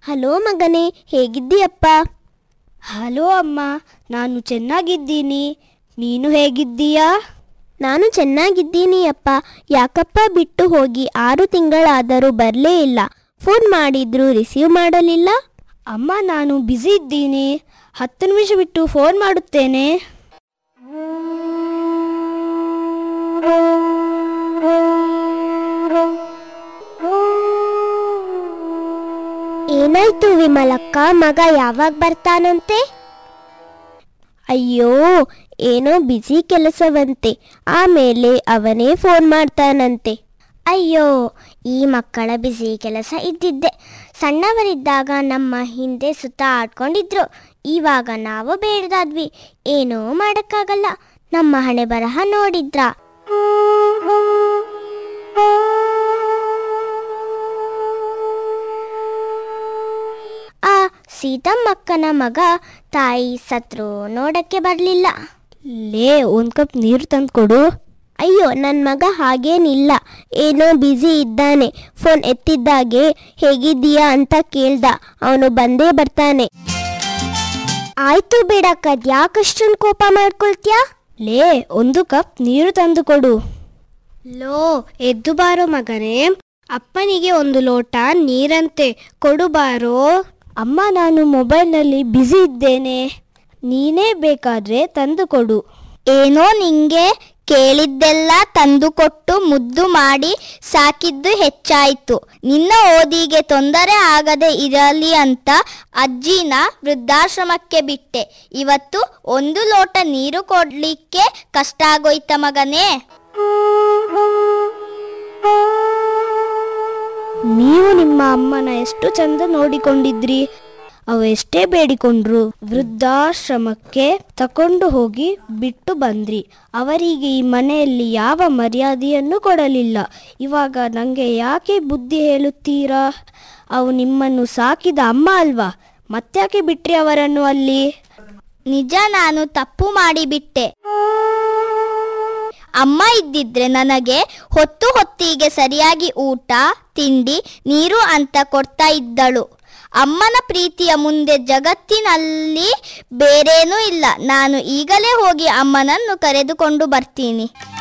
hello ಮಗನೇ ಹೇಗಿದ್ದೀಯಪ್ಪ hello ಅಮ್ಮ ನಾನು ಚೆನ್ನಾಗಿದ್ದೀನಿ ನೀನು ಹೇಗಿದ್ದೀಯಾ ನಾನು ಚೆನ್ನಾಗಿದ್ದೀನಿ ಅಪ್ಪ ಯಾಕಪ್ಪ ಬಿಟ್ಟು ಹೋಗಿ ಆರು ತಿಂಗಳಾದರೂ ಬರಲೇ ಇಲ್ಲ ಫೋನ್ ಮಾಡಿದ್ರು ರಿಸೀವ್ ಮಾಡಲಿಲ್ಲ ಅಮ್ಮ ನಾನು ಬ್ಯುಸಿ ಇದ್ದೀನಿ ಹತ್ತು ನಿಮಿಷ ಬಿಟ್ಟು ಫೋನ್ ಮಾಡುತ್ತೇನೆ ಏನಾಯ್ತು ವಿಮಲಕ್ಕ ಮಗ ಯಾವಾಗ ಬರ್ತಾನಂತೆ ಅಯ್ಯೋ ಏನೋ ಬ್ಯುಸಿ ಕೆಲಸವಂತೆ ಆಮೇಲೆ ಅವನೇ ಫೋನ್ ಮಾಡ್ತಾನಂತೆ ಅಯ್ಯೋ ಈ ಮಕ್ಕಳ ಬ್ಯುಸಿ ಕೆಲಸ ಇದ್ದಿದ್ದೆ ಸಣ್ಣವರಿದ್ದಾಗ ನಮ್ಮ ಹಿಂದೆ ಸುತ್ತ ಆಡ್ಕೊಂಡಿದ್ರು ಇವಾಗ ನಾವು ಬೇಡದಾದ್ವಿ ಏನೂ ಮಾಡೋಕ್ಕಾಗಲ್ಲ ನಮ್ಮ ಹಣೆ ಬರಹ ನೋಡಿದ್ರ ಆ ಸೀತಮ್ಮಕ್ಕನ ಮಗ ತಾಯಿ ಸತ್ರು ನೋಡಕ್ಕೆ ಬರಲಿಲ್ಲ ಲೇ ಒಂದು ಕಪ್ ನೀರು ತಂದು ಕೊಡು ಅಯ್ಯೋ ನನ್ನ ಮಗ ಹಾಗೇನಿಲ್ಲ ಏನೋ ಬ್ಯುಸಿ ಇದ್ದಾನೆ ಫೋನ್ ಎತ್ತಿದ್ದಾಗೆ ಹೇಗಿದ್ದೀಯಾ ಅಂತ ಕೇಳ್ದ ಅವನು ಬಂದೇ ಬರ್ತಾನೆ ಆಯ್ತು ಬಿಡಕ್ಕ ಯಾಕಷ್ಟೊಂದು ಕೋಪ ಮಾಡ್ಕೊಳ್ತ್ಯಾ ಲೇ ಒಂದು ಕಪ್ ನೀರು ತಂದು ಕೊಡು ಲೋ ಎದ್ದು ಬಾರೋ ಮಗನೇ ಅಪ್ಪನಿಗೆ ಒಂದು ಲೋಟ ನೀರಂತೆ ಕೊಡು ಬಾರೋ ಅಮ್ಮ ನಾನು ಮೊಬೈಲ್ನಲ್ಲಿ ಬ್ಯುಸಿ ಇದ್ದೇನೆ ನೀನೇ ಬೇಕಾದ್ರೆ ತಂದು ಕೊಡು ಏನೋ ನಿಂಗೆ ಕೇಳಿದ್ದೆಲ್ಲ ತಂದುಕೊಟ್ಟು ಮುದ್ದು ಮಾಡಿ ಸಾಕಿದ್ದು ಹೆಚ್ಚಾಯಿತು ನಿನ್ನ ಓದಿಗೆ ತೊಂದರೆ ಆಗದೆ ಇರಲಿ ಅಂತ ಅಜ್ಜಿನ ವೃದ್ಧಾಶ್ರಮಕ್ಕೆ ಬಿಟ್ಟೆ ಇವತ್ತು ಒಂದು ಲೋಟ ನೀರು ಕೊಡ್ಲಿಕ್ಕೆ ಕಷ್ಟ ಆಗೋಯ್ತ ಮಗನೇ ನೀವು ನಿಮ್ಮ ಅಮ್ಮನ ಎಷ್ಟು ಚಂದ ನೋಡಿಕೊಂಡಿದ್ರಿ ಅವ ಎಷ್ಟೇ ಬೇಡಿಕೊಂಡ್ರು ವೃದ್ಧಾಶ್ರಮಕ್ಕೆ ತಕೊಂಡು ಹೋಗಿ ಬಿಟ್ಟು ಬಂದ್ರಿ ಅವರಿಗೆ ಈ ಮನೆಯಲ್ಲಿ ಯಾವ ಮರ್ಯಾದೆಯನ್ನು ಕೊಡಲಿಲ್ಲ ಇವಾಗ ನನಗೆ ಯಾಕೆ ಬುದ್ಧಿ ಹೇಳುತ್ತೀರಾ ಅವು ನಿಮ್ಮನ್ನು ಸಾಕಿದ ಅಮ್ಮ ಅಲ್ವಾ ಮತ್ತ್ಯಾಕೆ ಬಿಟ್ರಿ ಅವರನ್ನು ಅಲ್ಲಿ ನಿಜ ನಾನು ತಪ್ಪು ಮಾಡಿಬಿಟ್ಟೆ ಅಮ್ಮ ಇದ್ದಿದ್ರೆ ನನಗೆ ಹೊತ್ತು ಹೊತ್ತಿಗೆ ಸರಿಯಾಗಿ ಊಟ ತಿಂಡಿ ನೀರು ಅಂತ ಕೊಡ್ತಾ ಇದ್ದಳು ಅಮ್ಮನ ಪ್ರೀತಿಯ ಮುಂದೆ ಜಗತ್ತಿನಲ್ಲಿ ಬೇರೇನೂ ಇಲ್ಲ ನಾನು ಈಗಲೇ ಹೋಗಿ ಅಮ್ಮನನ್ನು ಕರೆದುಕೊಂಡು ಬರ್ತೀನಿ